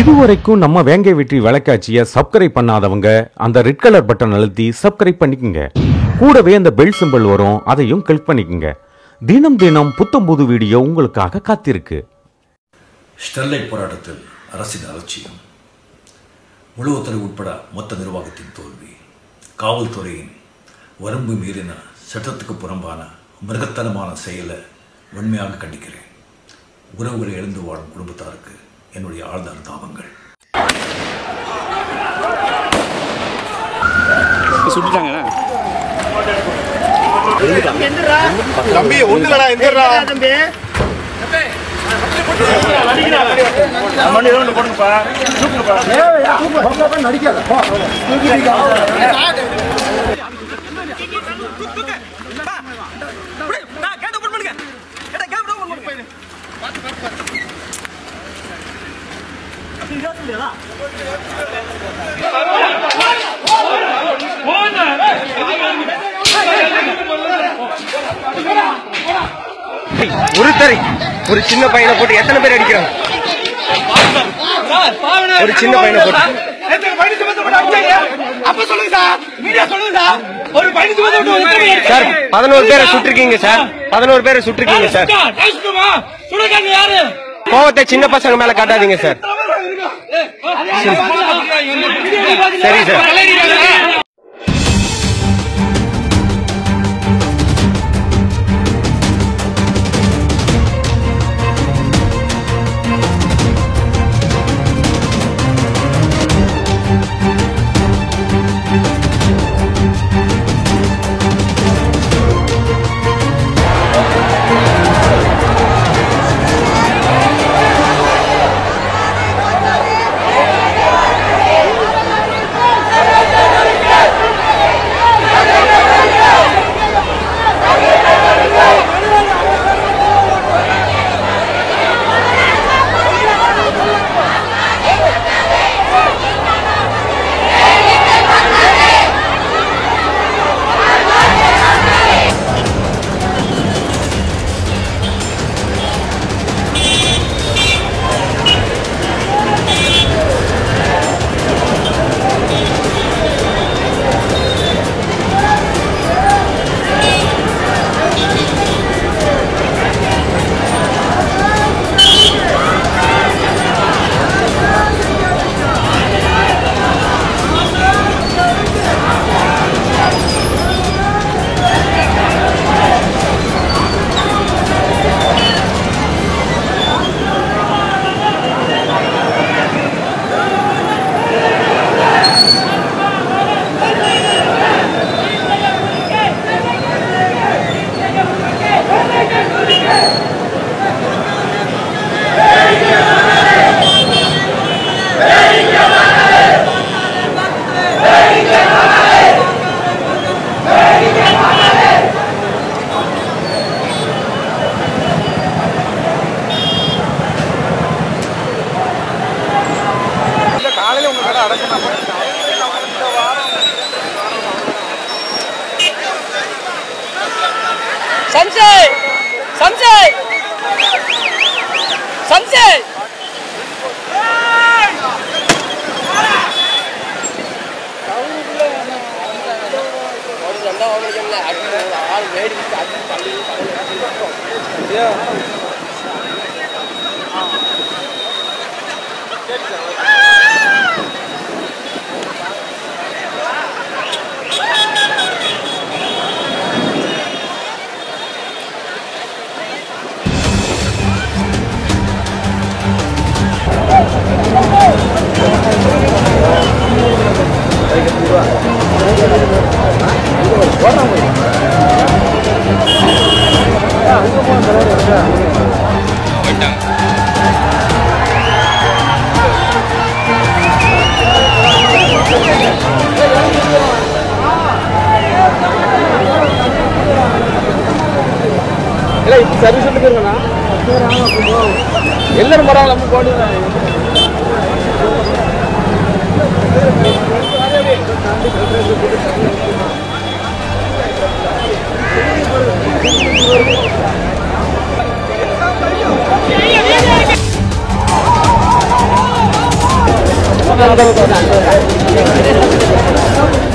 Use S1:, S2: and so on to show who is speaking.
S1: இதுவரைக்கும் நம்ம வேங்கை வெற்றி விளக்காட்சியை சப்ஸ்கிரைப் பண்ணாதவங்க அந்த ரெட் கலர் பட்டன் அழுத்தி சப்ஸ்கிரைப் பண்ணிக்கங்க கூடவே அந்த பெல் சிம்பல் வரும் அதையும் கிளிக் பண்ணிக்கங்க தினம் தினம் புத்தம் புது வீடியோ உங்களுக்காக காத்திருக்கு
S2: ஸ்டெர்லைட் போராட்டத்தில் அரசின் அலட்சியம் முழு உத்தரவு உட்பட மொத்த நிர்வாகத்தின் தோல்வி காவல்துறையின் வரம்பு மீறின சட்டத்துக்கு புறம்பான மிருகத்தனமான செயலை வன்மையாக கண்டிக்கிறேன் உறவுகளை எழுந்து வாழும் குடும்பத்தாருக்கு என்னுடைய ஆழ்ந்த அனுதாபங்கள்
S3: சுட்டுட்டாங்கண்ணா
S4: தம்பி ஒண்ணுலடா எந்திரா
S3: தம்பி
S4: ஒருத்தரை ஒரு சின்ன பையனை போட்டு எத்தனை பேர் அடிக்கிறாங்க ஒரு சின்ன பையனை போட்டு சார் பதினோரு பேரை சுட்டிருக்கீங்க சார் பதினோரு பேரை சுட்டிருக்கீங்க சார் கோவத்தை சின்ன பசங்க மேல காட்டாதீங்க சார் சரி சார்
S5: சஞ்சய் சஞ்சய் சஞ்சய் ஆள் வேடி
S3: சர்வீஸ் போயிருக்கா எல்லாரும் பரவாயில்ல நம்ம போட்டு
S5: Hey,
S3: அந்த பக்கம் அந்த பக்கம்